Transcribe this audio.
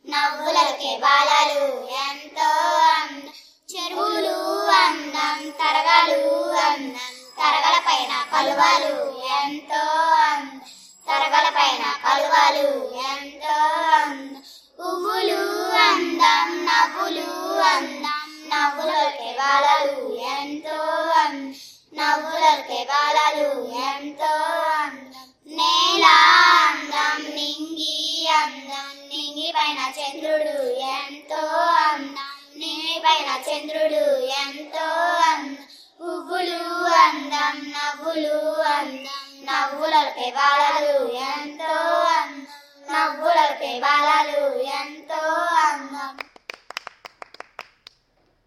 నవ్వులకే బాలలు ఎంతో అందం చెరువులు అందం తరగలు అందం తరగల పైన కలువలు ఎంతో అందం తరగల పైన కలువలు ఎంతో అందం పువ్వులు అందం నవ్వులు అందం నవ్వులకే బాలలు ఎంతో అందం నవ్వులకే బాలలు ఎంతో అందం నేల అందం నింగి అందం నింగి పైన చంద్రుడు ఎంతో అందం నింగి పైన చంద్రుడు ఎంతో అందం పువ్వులు అందం నవ్వులు అందం నవ్వులకే బాలలు ఎంతో అందం నవ్వులకే బాలలు ఎంతో అందం